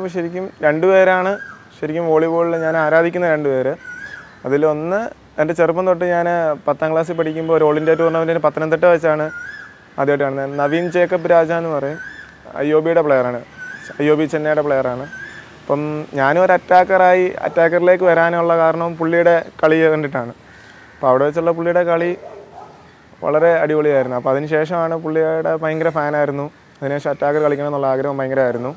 പറയുമ്പോൾ ശരിക്കും രണ്ടുപേരാണ് ശരിക്കും വോളിബോളിൽ ഞാൻ ആരാധിക്കുന്ന രണ്ടുപേര് അതിലൊന്ന് എൻ്റെ ചെറുപ്പം തൊട്ട് ഞാൻ പത്താം ക്ലാസ്സിൽ പഠിക്കുമ്പോൾ ഒരു ഓൾ ഇന്ത്യ ടൂർണമെൻറ്റിന് പത്തനംതിട്ട വെച്ചാണ് ആദ്യമായിട്ട് കാണുന്നത് നവീൻ ജേക്കബ് രാജ എന്ന് പറയും ഐ ഒ ബിയുടെ പ്ലെയറാണ് ഐ ഒ ബി ചെന്നൈയുടെ പ്ലെയറാണ് അപ്പം ഞാനും ഒരു അറ്റാക്കറായി അറ്റാക്കറിലേക്ക് വരാനുള്ള കാരണം പുള്ളിയുടെ കളി കണ്ടിട്ടാണ് അപ്പോൾ അവിടെ വെച്ചുള്ള പുള്ളിയുടെ കളി വളരെ അടിപൊളിയായിരുന്നു അപ്പോൾ അതിന് ശേഷമാണ് പുള്ളിയുടെ ഭയങ്കര ഫാനായിരുന്നു അതിനുശേഷം അറ്റാക്കർ കളിക്കണം എന്നുള്ള ആഗ്രഹം ഭയങ്കരമായിരുന്നു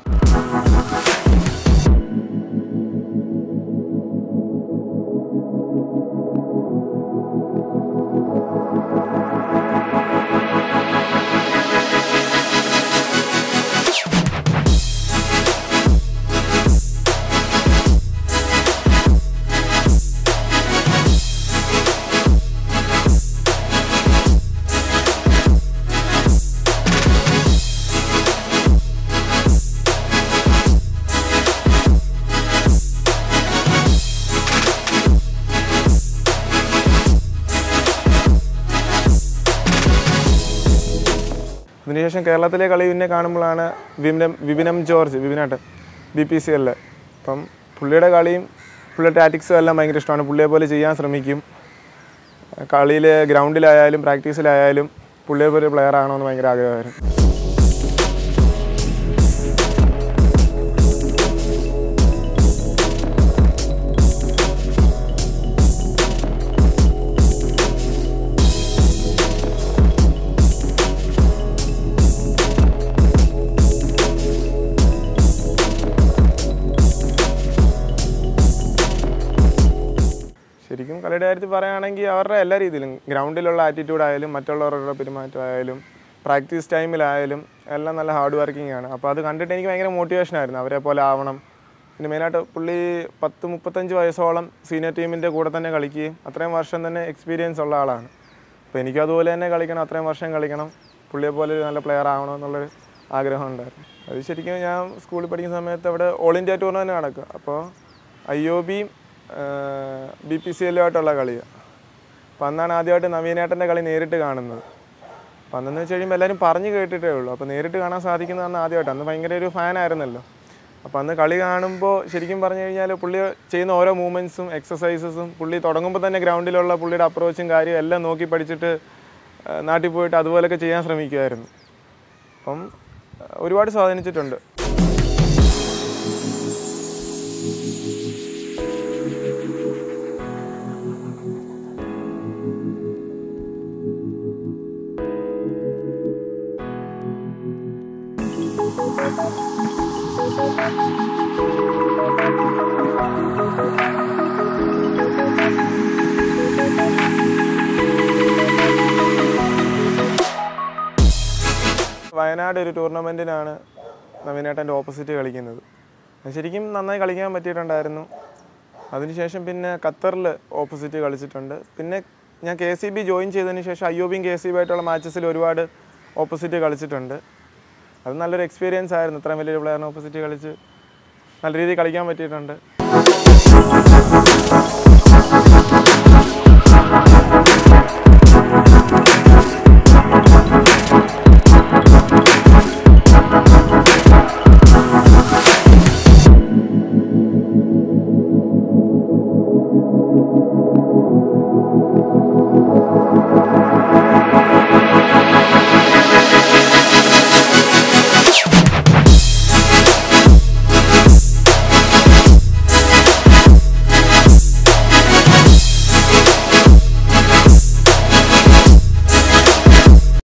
അതിനുശേഷം കേരളത്തിലെ കളി പിന്നെ കാണുമ്പോഴാണ് വിപിനം വിപിനം ജോർജ് വിപിനാട്ട് ബി പി സി എല്ലിൽ അപ്പം പുള്ളിയുടെ കളിയും പുള്ളിയുടെ ടാറ്റിക്സും എല്ലാം ഭയങ്കര ഇഷ്ടമാണ് പുള്ളിയെ പോലെ ചെയ്യാൻ ശ്രമിക്കും കളിയിൽ ഗ്രൗണ്ടിലായാലും പ്രാക്ടീസിലായാലും പുള്ളിയെ പോലെ പ്ലെയർ ആണോന്ന് ഭയങ്കര ആഗ്രഹമായിരുന്നു ശരിക്കും കളിയുടെ കാര്യത്തിൽ പറയുകയാണെങ്കിൽ അവരുടെ എല്ലാ രീതിയിലും ഗ്രൗണ്ടിലുള്ള ആറ്റിറ്റ്യൂഡ് ആയാലും മറ്റുള്ളവരുടെ പെരുമാറ്റമായാലും പ്രാക്ടീസ് ടൈമിലായാലും എല്ലാം നല്ല ഹാർഡ് വർക്കിംഗ് ആണ് അപ്പോൾ അത് കണ്ടിട്ട് എനിക്ക് ഭയങ്കര മോട്ടിവേഷൻ ആയിരുന്നു അവരെ പോലെ ആവണം പിന്നെ മെയിനായിട്ട് പുള്ളി പത്ത് മുപ്പത്തഞ്ച് വയസ്സോളം സീനിയർ ടീമിൻ്റെ കൂടെ തന്നെ കളിക്കുകയും അത്രയും വർഷം തന്നെ എക്സ്പീരിയൻസ് ഉള്ള ആളാണ് അപ്പോൾ എനിക്കും അതുപോലെ തന്നെ കളിക്കണം അത്രയും വർഷം കളിക്കണം പുള്ളിയെ പോലെ ഒരു നല്ല പ്ലെയർ ആവണം എന്നുള്ളൊരു ആഗ്രഹം ഉണ്ടായിരുന്നു അത് ശരിക്കും ഞാൻ സ്കൂളിൽ പഠിക്കുന്ന സമയത്ത് അവിടെ ഓൾ ഇന്ത്യ ടൂർണമെൻറ്റ് നടക്കുക അപ്പോൾ ഐ ഒ ബിയും ബി പി സി എല്ലുമായിട്ടുള്ള കളിയാണ് അപ്പോൾ അന്നാണ് ആദ്യമായിട്ട് നവീനേട്ടൻ്റെ കളി നേരിട്ട് കാണുന്നത് അപ്പോൾ അന്നെന്ന് വെച്ച് കഴിയുമ്പോൾ എല്ലാവരും പറഞ്ഞു കേട്ടിട്ടേ ഉള്ളൂ അപ്പോൾ നേരിട്ട് കാണാൻ സാധിക്കുന്നത് അന്ന് ആദ്യമായിട്ട് അന്ന് ഭയങ്കര ഒരു ഫാൻ ആയിരുന്നല്ലോ അപ്പോൾ അന്ന് കളി കാണുമ്പോൾ ശരിക്കും പറഞ്ഞു കഴിഞ്ഞാൽ പുള്ളി ചെയ്യുന്ന ഓരോ മൂവ്മെൻറ്റ്സും എക്സസൈസസും പുള്ളി തുടങ്ങുമ്പോൾ തന്നെ ഗ്രൗണ്ടിലുള്ള പുള്ളിയുടെ അപ്രോച്ചും കാര്യവും എല്ലാം നോക്കി പഠിച്ചിട്ട് ആ, നാട്ടിൽ പോയിട്ട് അതുപോലെയൊക്കെ ചെയ്യാൻ ശ്രമിക്കുമായിരുന്നു അപ്പം ആ, ഒരുപാട് സ്വാധീനിച്ചിട്ടുണ്ട് വയനാട് ഒരു ടൂർണമെൻറ്റിനാണ് നവീനേട്ടൻ്റെ ഓപ്പോസിറ്റ് കളിക്കുന്നത് അത് ശരിക്കും നന്നായി കളിക്കാൻ പറ്റിയിട്ടുണ്ടായിരുന്നു അതിനുശേഷം പിന്നെ ഖത്തറിൽ ഓപ്പോസിറ്റ് കളിച്ചിട്ടുണ്ട് പിന്നെ ഞാൻ കെ സി ബി ജോയിൻ ചെയ്തതിന് ശേഷം ഐ ഒ ബിയും കെ സി ബി ആയിട്ടുള്ള മാച്ചസിൽ ഒരുപാട് ഓപ്പോസിറ്റ് കളിച്ചിട്ടുണ്ട് അത് നല്ലൊരു എക്സ്പീരിയൻസ് ആയിരുന്നു ഇത്രയും വലിയൊരു പ്ലെയറിന് ഓപ്പോസിറ്റ് കളിച്ച് നല്ല രീതിയിൽ കളിക്കാൻ പറ്റിയിട്ടുണ്ട്